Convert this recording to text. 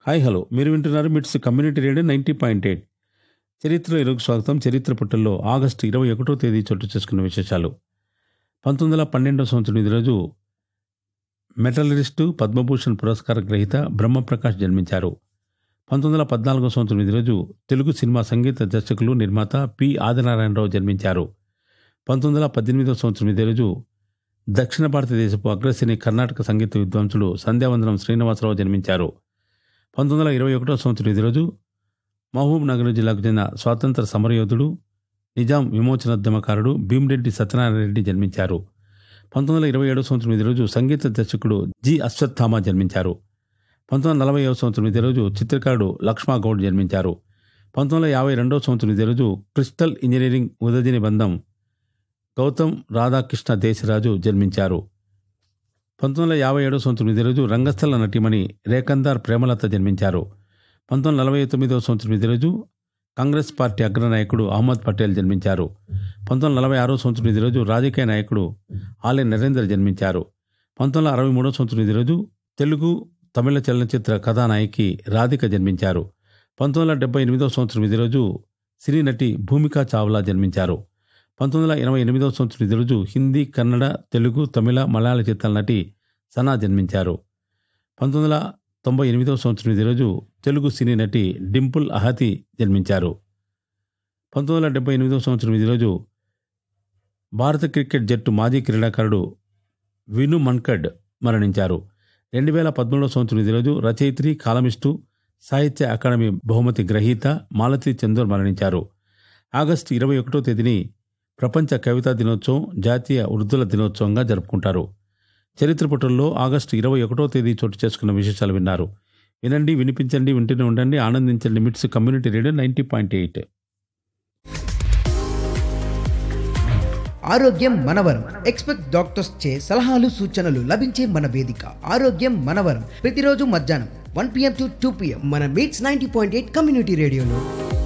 hi hello మీరు వింటున్నారు MITS community radio ninety point eight చరిత్ర ఇరుగు స్వాగతం చరిత్ర పుట్టల్లో ఆగస్టు ఇరవై ఒకటో తేదీ చోటు చేసుకున్న విశేషాలు పంతొమ్మిది వందల పన్నెండవ సంవత్సరం ఇది రోజు మెటలరిస్టు పద్మభూషణ్ పురస్కార గ్రహీత బ్రహ్మప్రకాష్ జన్మించారు పంతొమ్మిది వందల పద్నాలుగో సంవత్సరం ఇది రోజు తెలుగు సినిమా సంగీత దర్శకులు నిర్మాత పి ఆదినారాయణరావు జన్మించారు పంతొమ్మిది వందల పద్దెనిమిదవ సంవత్సరం ఇదే రోజు దక్షిణ భారతదేశపు అగ్రశ్రేణి కర్ణాటక సంగీత విద్వాంసుడు సంధ్యావందనం శ్రీనివాసరావు జన్మించారు పంతొమ్మిది వందల ఇరవై ఒకటో సంవత్సరం ఇదే రోజు మహబూబ్ నగర్ జిల్లాకు చెందిన స్వాతంత్ర సమరయోధుడు నిజాం విమోచనోద్యమకారుడు భీమిరెడ్డి సత్యనారాయణ రెడ్డి జన్మించారు పంతొమ్మిది వందల ఇరవై ఏడో సంవత్సరం ఇదే రోజు సంగీత దర్శకుడు జి అశ్వత్థామ జన్మించారు పంతొమ్మిది వందల నలభై సంవత్సరం ఇదే రోజు చిత్రకారుడు లక్ష్మా గౌడ్ జన్మించారు పంతొమ్మిది వందల యాభై రెండో సంవత్సరం ఇదే రోజు క్రిస్టల్ ఇంజనీరింగ్ ఉదదిని బంధం గౌతమ్ రాధాకృష్ణ దేశరాజు జన్మించారు పంతొమ్మిది వందల యాభై ఏడో సంవత్సరం ఇదే రోజు రంగస్థల నటిమణి రేకందార్ ప్రేమలత జన్మించారు పంతొమ్మిది వందల నలభై తొమ్మిదవ సంవత్సరం ఇదే రోజు కాంగ్రెస్ పార్టీ అగ్రనాయకుడు అహ్మద్ పటేల్ జన్మించారు పంతొమ్మిది వందల నలభై ఆరో సంవత్సరం ఇదే రోజు రాజకీయ నాయకుడు ఆలె నరేందర్ జన్మించారు పంతొమ్మిది వందల అరవై మూడో సంవత్సరం ఇదే రోజు తెలుగు తమిళ చలనచిత్ర కథానాయకి రాధిక జన్మించారు పంతొమ్మిది వందల డెబ్బై ఎనిమిదవ సంవత్సరం ఇదే రోజు సినీ నటి భూమికా చావ్లా జన్మించారు పంతొమ్మిది వందల ఎనభై ఎనిమిదవ సంవత్సరం ఇదే రోజు హిందీ కన్నడ తెలుగు తమిళ మలయాళ చిత్రాల నటి సనా జన్మించారు పంతొమ్మిది వందల తొంభై ఎనిమిదవ సంవత్సరం ఇదే రోజు తెలుగు సినీ నటి డింపుల్ అహతి జన్మించారు పంతొమ్మిది వందల డెబ్బై ఎనిమిదవ సంవత్సరం ఇదే రోజు భారత క్రికెట్ జట్టు మాజీ క్రీడాకారుడు విను మన్కడ్ మరణించారు రెండు వేల పదమూడవ సంవత్సరం ఇదే రోజు రచయిత్రి కాలమిస్టు సాహిత్య అకాడమీ బహుమతి గ్రహీత మాలతి చందూర్ మరణించారు ఆగస్టు ఇరవై ఒకటో తేదీని ప్రపంచ కవితా దినోత్సవం జాతీయ వృద్ధుల దినోత్సవంగా జరుపుకుంటారు చరిత్ర పుటల్లో ఆగస్టు ఇరవై ఒకటో తేదీ చోటు చేసుకున్న విశేషాలు విన్నారు వినండి వినిపించండి వింటూనే ఉండండి ఆనందించండి MITS community radio ninety point eight ఆరోగ్యం మనవరం ఎక్స్పెక్ట్ డాక్టర్స్ చే సలహాలు సూచనలు లభించే మన వేదిక ఆరోగ్యం మనవరం ప్రతిరోజు మధ్యాహ్నం one PM to two PM మన MITS ninety point eight community రేడియోలో